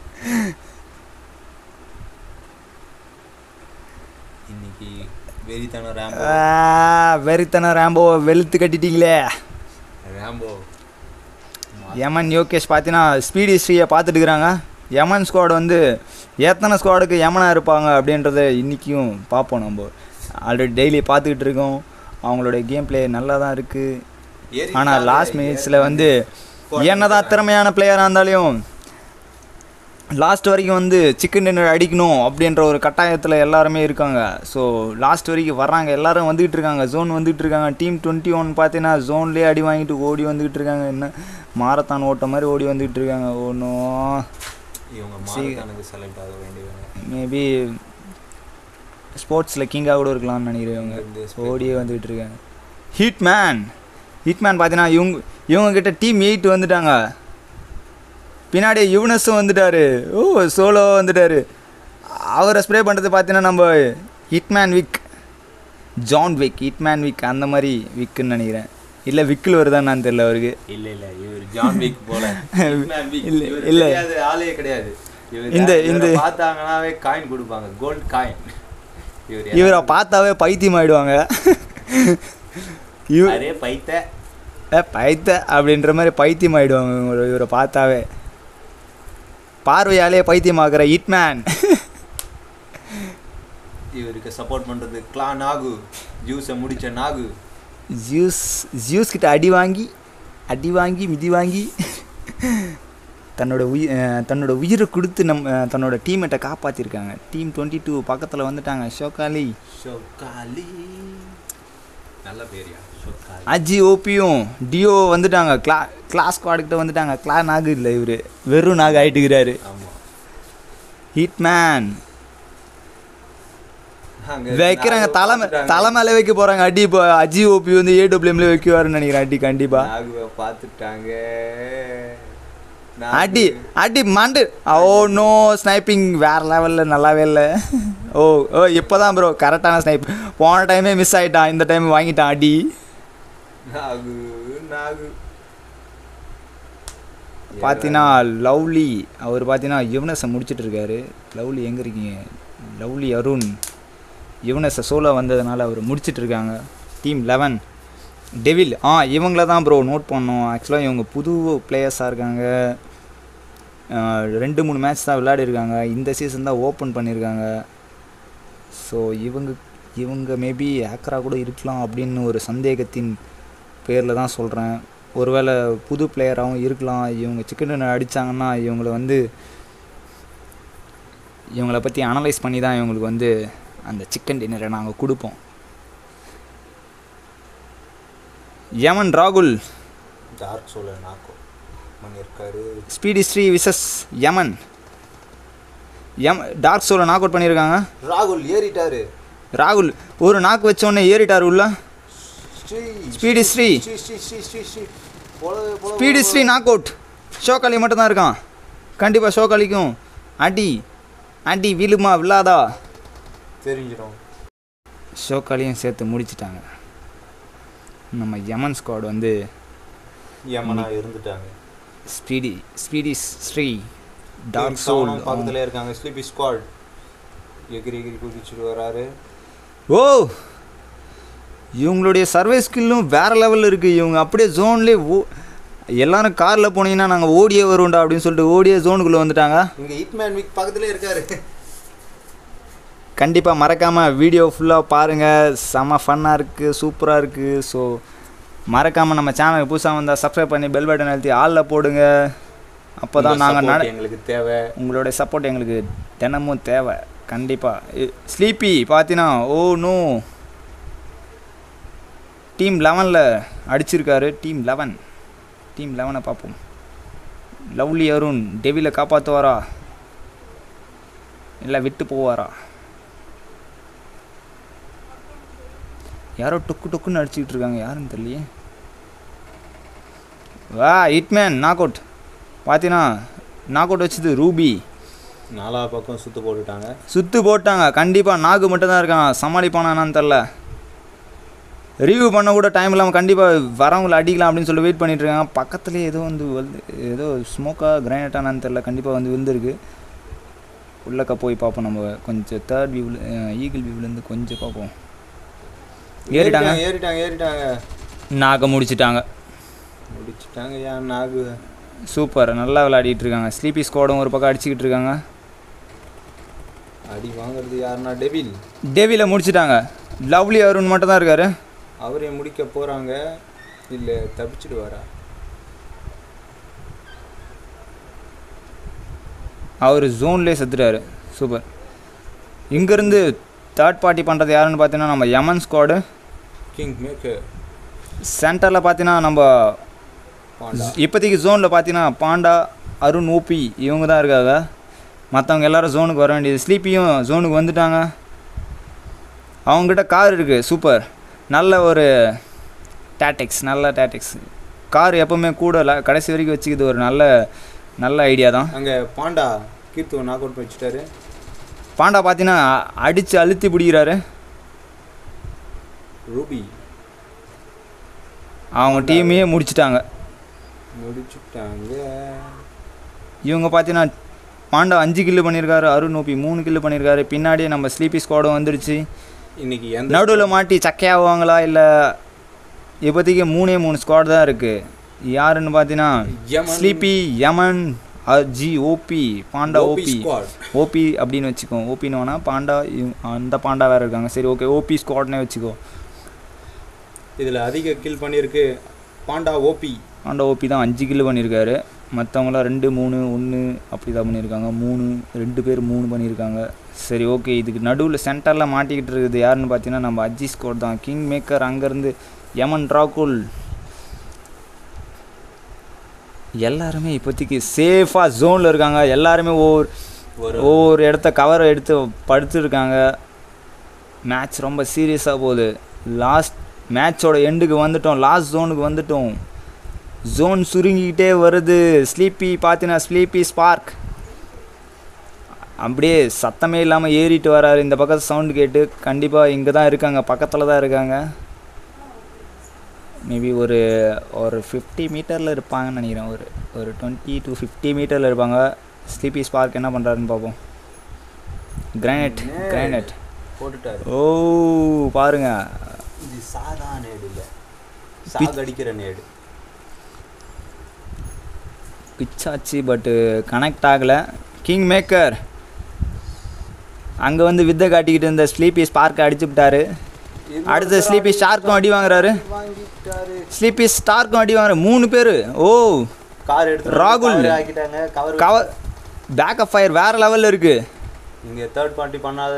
இன்னைக்கு வெறித்தனம் ரேம்போ வெறித்தன ரேம்போ வெளுத்து கட்டிட்டீங்களே ரேம்போ யமன் யோகேஷ் பார்த்தீங்கன்னா ஸ்பீடி ஸ்ரீயை பார்த்துட்டு இருக்கிறாங்க யமன் ஸ்குவாட் வந்து எத்தனை ஸ்குவாடுக்கு யமனாக இருப்பாங்க அப்படின்றத இன்றைக்கும் பார்ப்போம் நம்ம ஆல்ரெடி டெய்லி பார்த்துக்கிட்டு இருக்கோம் அவங்களுடைய கேம் பிளே நல்லா தான் இருக்குது ஆனால் லாஸ்ட் மினிட்ஸில் வந்து என்னதான் திறமையான பிளேயராக இருந்தாலும் லாஸ்ட் வரைக்கும் வந்து சிக்கன் டின்னர் அடிக்கணும் அப்படின்ற ஒரு கட்டாயத்தில் எல்லாருமே இருக்காங்க ஸோ லாஸ்ட் வரைக்கும் வர்றாங்க எல்லாரும் வந்துகிட்டு இருக்காங்க ஜோன் வந்துகிட்டு இருக்காங்க டீம் டுவெண்ட்டி ஒன் பார்த்தீங்கன்னா ஜோன்லேயே அடி வாங்கிட்டு ஓடி வந்துகிட்டு இருக்காங்க என்ன மாரத்தான் ஓட்ட மாதிரி ஓடி வந்துகிட்டு இருக்காங்க ஒன்றும் இவங்க மாரத்தானுக்கு செலக்ட் ஆக வேண்டியவங்க மேபி ஸ்போர்ட்ஸில் கிங்காக கூட இருக்கலாம்னு நினைக்கிறேன் இவங்க இங்கிருந்து ஓடியே வந்துகிட்டு இருக்காங்க ஹிட் மேன் ஹிட் மேன் பார்த்தீங்கன்னா இவங்க இவங்க கிட்ட டீம் எயிட் வந்துட்டாங்க பின்னாடி யுவனஸும் வந்துட்டாரு ஓ சோலோ வந்துட்டாரு அவரை ஸ்ப்ரே பண்ணுறது பார்த்தீங்கன்னா நம்ம hitman Wick John Wick hitman Wick அந்த மாதிரி விக்குன்னு நினைக்கிறேன் இல்லை விக்கில் வருதான்னு தெரியல அவருக்கு இல்ல இல்ல இவர் ஜான் விக் போல Hitman Vic. இல்ல, இவர் இல்ல. தெரியாத ஆளே கிடையாது இவர் இந்த- இவரை இந்த- பார்த்தாங்கன்னாவே காயின் கொடுப்பாங்க கோல்ட் காயின் இவர் இவரை பார்த்தாவே பைத்தியம் ஆயிடுவாங்க இவ அரே பைத்த ஏ, பைத்த அப்படின்ற மாதிரி பைத்தியம் ஆயிடுவாங்க இவங்களை இவரை பார்த்தாவே பார்வையாலே பைத்தியமாக்குற ஹிட்மேன் இவருக்கு சப்போர்ட் பண்றது கிளா நாகு ஜூஸை முடிச்ச நாகு ஜியூஸ் ஜியூஸ் கிட்ட அடி வாங்கி அடி வாங்கி மிதி வாங்கி தன்னோட உயிர் தன்னோட உயிரை கொடுத்து நம் அஹ், தன்னோட டீமேட்டை காப்பாற்றிருக்காங்க டீம் டுவெண்ட்டி டூ பக்கத்தில் வந்துட்டாங்க ஷோகாலி ஷோக்காலி நல்ல பேரியா ஷோக்காலி அஜி ஓபியும் டியோ வந்துட்டாங்க கிளா கிளாஸ் ஸ்குவாடுக்கிட்ட வந்துட்டாங்க கிளா நாகு இல்லை இவர் வெறும் நாகு ஆயிட்டுக்கிறாரு ஆமா ஹிட்மேன் அங்க வைக்கிறாங்க நாகு தலைமை பார்த்துட்டாங்க. தலைமையில வைக்க போகிறாங்க அடி இப்போ அஜி ஓபி வந்து ஏடபிள்யூஎம்ல வைக்குவாருன்னு நினைக்கிறேன் அடி கண்டிப்பாக நாகுவை பார்த்துட்டாங்க அடி அடி மண்டு ஓ நோ ஸ்னைப்பிங் வேற லெவலில் நல்லாவே இல்லை ஓ ஓ இப்போ தான் ப்ரோ கரெக்டான ஸ்னைப் போன டைமே மிஸ் ஆகிட்டான் இந்த டைம் வாங்கிட்டான் அடி நாகு நாகு பார்த்தீங்கன்னா லவ்லி அவர் பார்த்தீங்கன்னா யுவனஸை முடிச்சிட்டு இருக்காரு லவ்லி எங்கே இருக்கீங்க லவ்லி அருண் யுவனஸை சோலோ வந்ததுனால அவர் முடிச்சிட்டு இருக்காங்க டீம் லெவன் டெவில் ஆ இவங்கள தான் ப்ரோ நோட் பண்ணோம் ஆக்சுவலாக இவங்க புது பிளேயர்ஸாக இருக்காங்க ஆஹ் ரெண்டு மூணு மேட்ச் தான் விளையாடிருக்காங்க இந்த சீசன் தான் ஓப்பன் பண்ணியிருக்காங்க ஸோ இவங்க இவங்க மேபி ஹேக்கராக கூட இருக்கலாம் அப்படின்னு ஒரு சந்தேகத்தின் பேரில் தான் சொல்கிறேன் ஒருவேளை புது பிளேயராகவும் இருக்கலாம் இவங்க சிக்கன் அடித்தாங்கன்னா இவங்கள வந்து இவங்கள பற்றி அனலைஸ் பண்ணி தான் இவங்களுக்கு வந்து அந்த சிக்கன் டின்னரை நாங்கள் கொடுப்போம் யமன் ராகுல் டார்க் சோல நாக்கோ பண்ணியிருக்காரு ஸ்பீடி ஸ்ரீ விசஸ் யமன் யம் டார்க் சோலை நாக் அவுட் பண்ணியிருக்காங்க ராகுல் ஏறிட்டாரு ராகுல் ஒரு நாக்கு வச்ச உடனே ஏறிட்டார் உள்ள ஸ்ரீ ஸ்பீடி ஸ்ரீ ஸ்ரீ ஸ்ரீ ஸ்ரீ ஸ்ரீ ஸ்ரீ போலவே போல ஸ்பீடி ஸ்ரீ நாக் அவுட் ஷோகாலி மட்டும்தான் இருக்கான் கண்டிப்பாக ஷோகாலிக்கும் அடி அடி விழுமா விழாதா தெரிஞ்சிடும் ஷோகாலியும் சேர்த்து முடிச்சிட்டாங்க நம்ம யமன் ஸ்குவாட் வந்து யமனா இருந்துட்டாங்க speedy speedy Sri dark dark soul soul பக்கத்துல இருக்காங்க ஸ்லீப்பி ஸ்குவாட் எகிரி எகிரி குதிச்சுட்டு வராரு ஓ இவங்களுடைய சர்வே ஸ்கில்லும் வேற லெவலில் இருக்குது இவங்க அப்படியே ஜோன்லேயே ஓ எல்லாரும் காரில் போனீங்கன்னா நாங்கள் ஓடியே வருவோம்டா அப்படின்னு சொல்லிட்டு ஓடியே ஜோனுக்குள்ளே வந்துட்டாங்க இங்க ஹிட்மேன் வீக் பக்கத்துல இருக்காரு கண்டிப்பாக மறக்காமல் வீடியோ ஃபுல்லாக பாருங்கள் செம்ம ஃபன்னாக இருக்குது சூப்பராக இருக்குது ஸோ மறக்காமல் நம்ம சேனலுக்கு புதுசாக வந்தால் சப்ஸ்கிரைப் பண்ணி பெல் பட்டன் அழுத்தி ஆளில் போடுங்க அப்போ தான் உங்க நாங்கள் support நட எங்களுக்கு தேவை உங்களுடைய சப்போர்ட் எங்களுக்கு தினமும் தேவை கண்டிப்பாக ஸ்லீப்பி பார்த்தீங்கன்னா ஓ நோ டீம் லெவனில் அடிச்சிருக்காரு டீம் லெவன் டீம் லெவனை பார்ப்போம் லவ்லி அருண் டெவில காப்பாற்றுவாரா இல்லை விட்டு போவாரா யாரோ டொக்கு டொக்குன்னு அடிச்சுக்கிட்டு இருக்காங்க யாருன்னு தெரியலையே வா ஹிட்மேன் நாக் அவுட் பார்த்தீங்கன்னா நாக் அவுட் வச்சது ரூபி நாலா பக்கம் சுத்து போட்டுட்டாங்க சுத்து போட்டாங்க கண்டிப்பாக நாகு மட்டும் தான் இருக்கான் சமாளிப்பானா என்னன்னு தெரில ரிவ்யூ பண்ண கூட டைம் இல்லாமல் கண்டிப்பாக வரவங்களை அடிக்கலாம் அப்படின்னு சொல்லி வெயிட் பண்ணிட்டு இருக்காங்க பக்கத்துலேயே ஏதோ வந்து வந்து ஏதோ ஸ்மோக்காக கிரைனட்டானான்னு தெரில கண்டிப்பாக வந்து விழுந்திருக்கு உள்ளக்க போய் பார்ப்போம் நம்ம கொஞ்சம் தேர்ட் வியூவில் ஈகிள் வியூவிலேருந்து கொஞ்சம் பார்ப்போம் ஏறிட்டாங்க ஏறிட்டாங்க ஏறிட்டாங்க நாக முடிச்சிட்டாங்க முடிச்சிட்டாங்க ஏன் நாகு சூப்பர் நல்லா விளையாடிட்டு இருக்காங்க ஸ்லீப்பி ஸ்குவாடும் ஒரு பக்கம் அடிச்சுக்கிட்டு இருக்காங்க அடி வாங்குறது யாருன்னா டெவில் டெவில முடிச்சிட்டாங்க லவ்லி அருண் மட்டும் தான் இருக்காரு அவரே முடிக்க போறாங்க இல்ல தப்பிச்சிடுவாரா அவர் ஜோன்லேயே செத்துட்டாரு சூப்பர் இங்கேருந்து தேர்ட் பார்ட்டி பண்ணுறது யாருன்னு பார்த்தீங்கன்னா நம்ம யமன் ஸ்குவாடு கிங் மேக்கர் சென்டரில் பார்த்தீங்கன்னா நம்ம பாண்டா இப்போதைக்கு ஜோனில் பார்த்தீங்கன்னா பாண்டா அருண் ஓபி இவங்க தான் இருக்காங்க மற்றவங்க எல்லாரும் ஜோனுக்கு வர வேண்டியது ஸ்லீப்பியும் ஜோனுக்கு வந்துட்டாங்க அவங்ககிட்ட கார் இருக்குது சூப்பர் நல்ல ஒரு டாட்டிக்ஸ் நல்ல டாட்டிக்ஸ் கார் எப்போவுமே கூட ல- கடைசி வரைக்கும் வச்சுக்கிது ஒரு நல்ல நல்ல ஐடியா தான் அங்க பாண்டா கீர்த்துவ நாக் அவுட் வச்சுட்டாரு பாண்டா பார்த்தீங்கன்னா அடித்து அழுத்தி பிடிக்கிறாரு ரூபி அவங்க டீமையே முடிச்சிட்டாங்க முடிச்சுட்டாங்க இவங்க பார்த்தீங்கன்னா பாண்டா அஞ்சு கில்லு பண்ணியிருக்காரு அருண் ஓபி மூணு கில்லு பண்ணியிருக்காரு பின்னாடியே நம்ம ஸ்லீப்பி ஸ்குவாடும் வந்துடுச்சு இன்னைக்கு எந்த நடுவில் மாட்டி சக்கையாவாங்களா இல்லை இப்போதைக்கு மூணே மூணு ஸ்குவாட் தான் இருக்குது யாருன்னு பார்த்தீங்கன்னா யமன் ஸ்லீப்பி யமன் ஜி OP panda OP OP squad. OP அப்படின்னு வச்சுக்கோ ஓபின்னு வேணா பாண்டா இவ்- அந்த பாண்டா வேறு இருக்காங்க சரி ஓகே ஓபி ஸ்குவாட்னே வச்சுக்கோ இதுல அதிக கில் பண்ணியிருக்கு பாண்டா ஓபி பாண்டா ஓபி தான் அஞ்சு கில்லு பண்ணியிருக்காரு மற்றவங்களாம் ரெண்டு மூணு ஒன்று அப்படி தான் பண்ணியிருக்காங்க மூணு ரெண்டு பேர் மூணு பண்ணியிருக்காங்க சரி ஓகே இதுக்கு நடுவில் சென்டரில் மாட்டிக்கிட்டு இருக்குது யாருன்னு பார்த்தீங்கன்னா நம்ம அஜி ஸ்கோர் தான் கிங் மேக்கர் அங்கேருந்து யமன் ராகுல் எல்லாருமே இப்போதைக்கு சேஃபாக ஜோனில் இருக்காங்க எல்லாருமே ஒவ்வொரு ஒரு ஒவ்வொரு இடத்த கவர் எடுத்து படுத்துருக்காங்க மேட்ச் ரொம்ப சீரியஸாக போகுது லாஸ்ட் மேட்சோட எண்டுக்கு வந்துட்டோம் லாஸ்ட் ஜோனுக்கு வந்துட்டோம் ஜோன் சுருங்கிக்கிட்டே வருது ஸ்லீப்பி பார்த்தீங்கன்னா ஸ்லீப்பி ஸ்பார்க் அப்படியே சத்தமே இல்லாமல் ஏறிட்டு வராரு இந்த பக்கத்து சவுண்டு கேட்டு கண்டிப்பாக இங்கே தான் இருக்காங்க பக்கத்தில் தான் இருக்காங்க மேபி ஒரு ஒரு ஃபிஃப்டி மீட்டரில் இருப்பாங்கன்னு நினைக்கிறேன் ஒரு ஒரு டுவெண்ட்டி டு ஃபிஃப்டி மீட்டரில் இருப்பாங்க ஸ்லீப்பி ஸ்பார்க் என்ன பண்ணுறாருன்னு பார்ப்போம் கிரானைட் கிரானைட் போட்டுட்டாரு ஓ பாருங்க இது சாதா நேடு இல்லை சாகடிக்கிற நேடு பிச்சாச்சு பட்டு கனெக்ட் ஆகலை கிங் மேக்கர் அங்கே வந்து வித்தை காட்டிக்கிட்டு இருந்த ஸ்லீப்பி ஸ்பார்க்கை அடிச்சு விட்டாரு அடுத்து ஸ்லீப்பி ஸ்டார்க்கும் அடி வாங்குறாரு வாங்கிட்டாரு ஸ்லீப்பி ஸ்டார்க்கும் அடி வாங்குறாரு மூணு பேர் ஓ கார் எடுத்து ராகுல். cover ஆக்கிட்டாங்க கவர் கவர் பேக்கப் ஃபயர் வேற லெவலில் இருக்கு நீங்க தேர்ட் பார்ட்டி பண்ணாத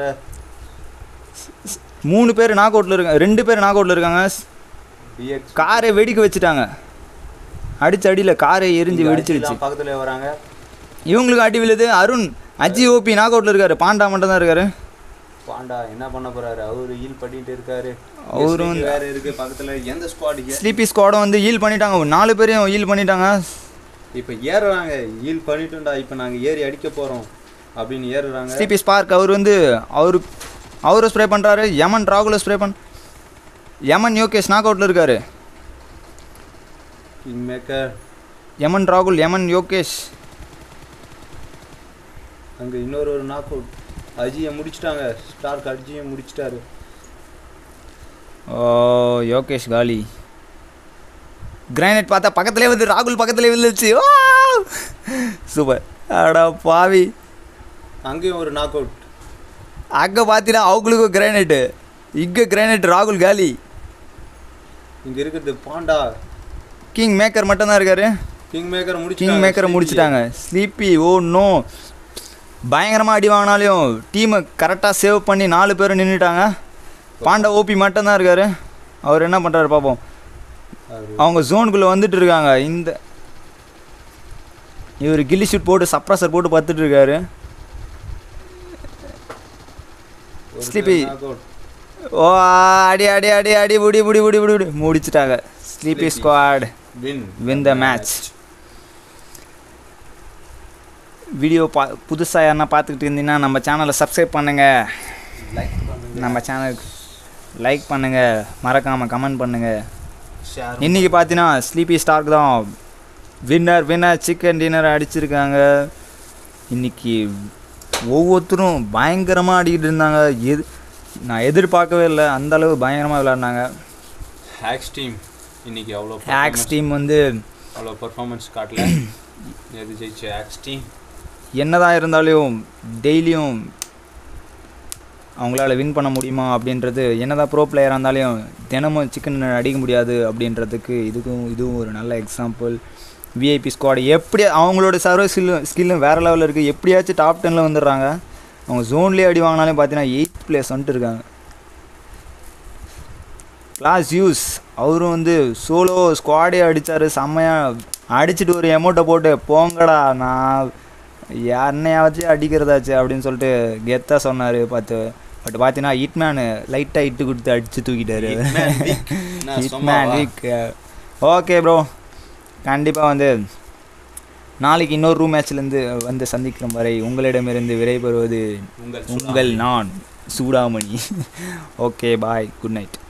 மூணு பேர் நாக் அவுட்டில் இருக்காங்க ரெண்டு பேர் நாக் அவுட்டில் இருக்காங்க டிஎக்ஸ் காரை வெடிக்க வச்சுட்டாங்க அடிச்ச அடியில் காரை எரிஞ்சு வெடிச்சிருச்சு பக்கத்துல வராங்க இவங்களுக்கு அடி விழுது அருண் அஜி ஓபி நாக் அவுட்டில் இருக்காரு பாண்டா மட்டும் தான் இருக்காரு பாண்டா என்ன பண்ண போறாரு அவரு ஹீல் பண்ணிட்டு இருக்காரு அவரு SDK வந்து- வேற இருக்கு பக்கத்துல எந்த ஸ்குவாடுக்கு ஸ்லீப்பி ஸ்குவாடும் வந்து ஹீல் பண்ணிட்டாங்க ஒரு நாலு பேரையும் ஹீல் பண்ணிட்டாங்க இப்ப ஏறுறாங்க ஹீல் பண்ணிட்டோம்டா இப்ப நாங்க ஏறி அடிக்க போறோம் அப்படின்னு ஏறுறாங்க ஸ்லீப்பி ஸ்பார்க் அவர் வந்து அவரு அவரும் ஸ்ப்ரே பண்ணுறாரு யமன் ராகுல ஸ்ப்ரே பண் யமன் யோகேஷ் நாக் அவுட்டில் இருக்காரு கிங் மேக்கர் யமன் ராகுல் யமன் யோகேஷ் அங்க இன்னொரு ஒரு நாக் அவுட் அஜியை முடிச்சிட்டாங்க ஸ்டார்க் அஜியை முடிச்சிட்டாரு ஓ யோகேஷ் காலி கிரானைட் பார்த்தா பக்கத்துலேயே வந்து ராகுல் பக்கத்துலேயே விழுந்துச்சு சூப்பர் அடா பாவி அங்கேயும் ஒரு நாக் அவுட் அங்கே பார்த்தீங்கன்னா அவங்களுக்கும் கிரானைட்டு இங்கே கிரானைட் ராகுல் காலி இங்க இருக்கிறது பாண்டா கிங் மேக்கர் மட்டும்தான் இருக்காரு கிங் மேக்கர் முடிச்சு கிங் மேக்கரை முடிச்சிட்டாங்க ஸ்லீப்பி ஓ நோ பயங்கரமாக அடி வாங்கினாலையும் டீமை கரெக்டாக சேவ் பண்ணி நாலு பேரும் நின்றுட்டாங்க பாண்டா ஓபி மட்டும்தான் இருக்காரு அவர் என்ன பண்ணுறாரு பார்ப்போம் அவங்க ஜோனுக்குள்ளே வந்துட்டு இருக்காங்க இந்த இவர் கில்லி ஷூட் போட்டு சப்ரஸர் போட்டு பார்த்துட்டு இருக்காரு Sleepy. ஓ அடி அடி அடி அடி புடி புடி புடி புடி புடி முடிச்சிட்டாங்க sleepy Sleepy. Squad win win the match. Video பா புதுசாக யாருன்னா பார்த்துக்கிட்டு இருந்தீங்கன்னா நம்ம சேனலை சப்ஸ்கிரைப் பண்ணுங்கள் லைக் பண்ணுங்க நம்ம சேனலுக்கு லைக் பண்ணுங்கள் மறக்காமல் கமெண்ட் பண்ணுங்கள் ஷேர் இன்றைக்கி பார்த்தீங்கன்னா ஸ்லீப்பி ஸ்டார்க் தான் வின்னர் வின்னர் சிக்கன் டின்னர் அடிச்சிருக்காங்க இன்னைக்கு ஒவ்வொருத்தரும் பயங்கரமாக ஆடிக்கிட்டு இருந்தாங்க எது நான் எதிர்பார்க்கவே இல்லை அந்த அளவு பயங்கரமாக விளையாடினாங்க ஹேக்ஸ் டீம் இன்னைக்கு அவ்வளோ ஆக்ஸ் டீம் வந்து அவ்வளோ பெர்ஃபார்மன்ஸ் காட்டல எது ஜெயிச்சு ஆக்ஸ் டீம் என்னதான் இருந்தாலும் டெய்லியும் அவங்களால வின் பண்ண முடியுமா அப்படின்றது என்னதான் ப்ரோ பிளேயராக இருந்தாலும் தினமும் சிக்கன் அடிக்க முடியாது அப்படின்றதுக்கு இதுக்கும் இதுவும் ஒரு நல்ல எக்ஸாம்பிள் விஐபி ஸ்குவாட் எப்படி அவங்களோட சர்வ ஸ்கில்லும் ஸ்கில்லும் வேறு லெவலில் இருக்குது எப்படியாச்சும் டாப் டெனில் வந்துடுறாங்க அவங்க ஜோன்லேயே அடி வாங்கினாலும் பார்த்தீங்கன்னா எயித் பிளேஸ் வந்துட்டு இருக்காங்க கிளாஸ் யூஸ் அவரும் வந்து சோலோ ஸ்குவாடே அடித்தார் செம்மையாக அடிச்சுட்டு ஒரு எமௌண்ட்டை போட்டு போங்கடா நான் யாருனையாச்சும் அடிக்கிறதாச்சு அப்படின்னு சொல்லிட்டு கெத்தாக சொன்னார் பார்த்து பட் பார்த்தீங்கன்னா ஹிட்மேனு லைட்டாக இட்டு கொடுத்து அடித்து தூக்கிட்டாரு Hitman weak. நான் ஹிட்மேன் சும்மாவா? வீக் ஓகே ப்ரோ கண்டிப்பாக வந்து நாளைக்கு இன்னொரு ரூம் மேட்ச்லேருந்து வந்து சந்திக்கும் வரை உங்களிடமிருந்து விடைபெறுவது உங்கள் உங்கள் நான் Soodamani okay bye good night